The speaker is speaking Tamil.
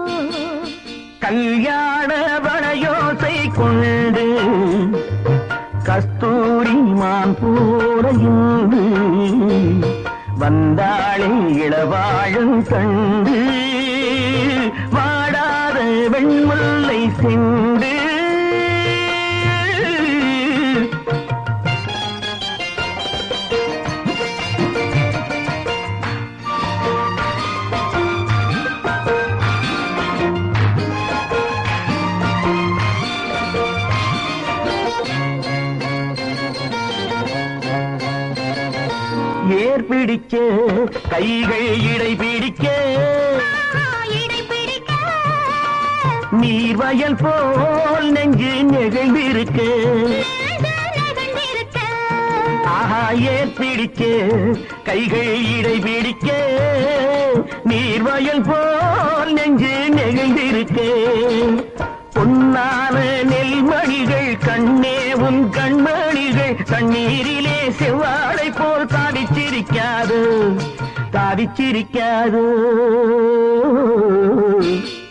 கல்யாண வளையோசை கொண்டு கஸ்தூரி மான் போல இன்று வந்தாளே இளவாழும் கண்டு வாடாத வெண்முல்லை சிந்து ஏர் பிடிக்க கைகள் இடை பிடிக்க இடை பிடிக்க நீர் வயல் போல் நெஞ்சு நெகிழ்ந்திருக்க நெகிழ்ந்திருக்க ஆஹா ஏர் பிடிக்க கைகள் இடை பிடிக்க நீர் வயல் போல் நெஞ்சு நெகிழ்ந்திருக்க பொன்னான நெல்மணிகள் கண்ணே உன் கண்மணிகள் கண்ணீரிலே செவ்வாழை போல் தாடிச்சிரிக்காது தாடிச்சிரிக்காது